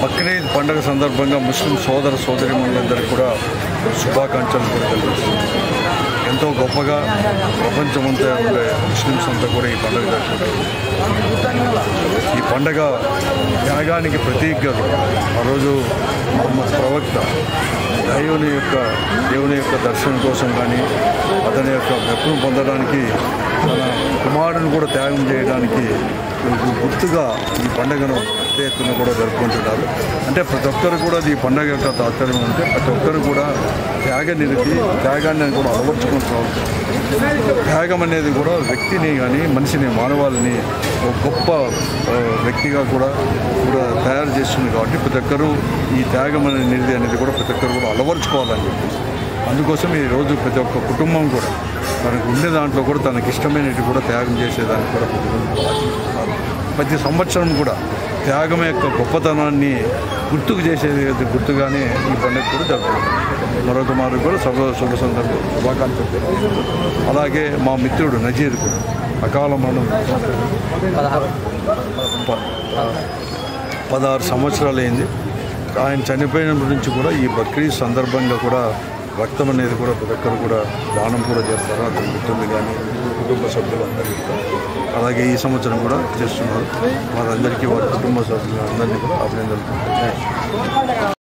బక్రీద్ పండుగ సందర్భంగా ముస్లిం సోదర సోదరిమణులందరికీ కూడా శుభాకాంక్షలు కూడా తెలియజేస్తున్నాను ఎంతో గొప్పగా ప్రపంచమంతా ఉండే ముస్లిమ్స్ అంతా కూడా ఈ పండుగ జరుపుకుంటారు ఈ పండగ త్యాగానికి ప్రతీకగా కూడా ఆ రోజు మహమ్మద్ ప్రవక్త దైవుని యొక్క దేవుని యొక్క దర్శనం కోసం కానీ అతని యొక్క మెప్పును పొందడానికి తన కుమారుని కూడా త్యాగం చేయడానికి గుర్తుగా ఈ పండుగను పెద్ద ఎత్తున కూడా జరుపుకుంటున్నారు అంటే ప్రతి ఒక్కరు కూడా ఈ పండుగ యొక్క తాత్పర్యం అంటే ప్రతి ఒక్కరు కూడా త్యాగ నిరతి త్యాగాన్ని కూడా అలవర్చుకుంటున్నారు త్యాగం అనేది కూడా వ్యక్తిని కానీ మనిషిని మానవాళిని ఒక గొప్ప ఆ, వ్యక్తిగా కూడా కూడా తయారు చేస్తుంది కాబట్టి ప్రతి ఒక్కరూ ఈ త్యాగం అనే నిధి అనేది కూడా ప్రతి ఒక్కరు కూడా అలవర్చుకోవాలని చెప్పేసి అందుకోసం ఈ రోజు ప్రతి ఒక్క కుటుంబం కూడా మనకు ఉండే దాంట్లో కూడా తనకి ఇష్టమైనవి కూడా త్యాగం చేసేదానికి కూడా ప్రతి ఒక్కరు ఆశిస్తున్నారు. ప్రతి సంవత్సరం కూడా త్యాగం యొక్క గొప్పతనాన్ని గుర్తుకు చేసేది గుర్తుగానే ఈ పండుగ కూడా జరుపుకుంటాం మరొక మారు కూడా శుభ శుభ సందర్భం శుభాకాంక్షలు తెలియజేస్తున్నాను. అలాగే మా మిత్రుడు నజీర్ కూడా అకాల మరణం ప- పదహారు సంవత్సరాలు అయింది ఆయన చనిపోయినప్పటి నుంచి కూడా ఈ బక్రీద్ సందర్భంగా కూడా రక్తం అనేది కూడా ప్రతి ఒక్కరు కూడా దానం కూడా చేస్తారు అతని మిత్రులు కానీ కుటుంబ సభ్యులు అందరికీ కూడా. అలాగే ఈ సంవత్సరం కూడా చేస్తున్నారు వారందరికీ వారి కుటుంబ సభ్యులందరినీ కూడా అభినందనలు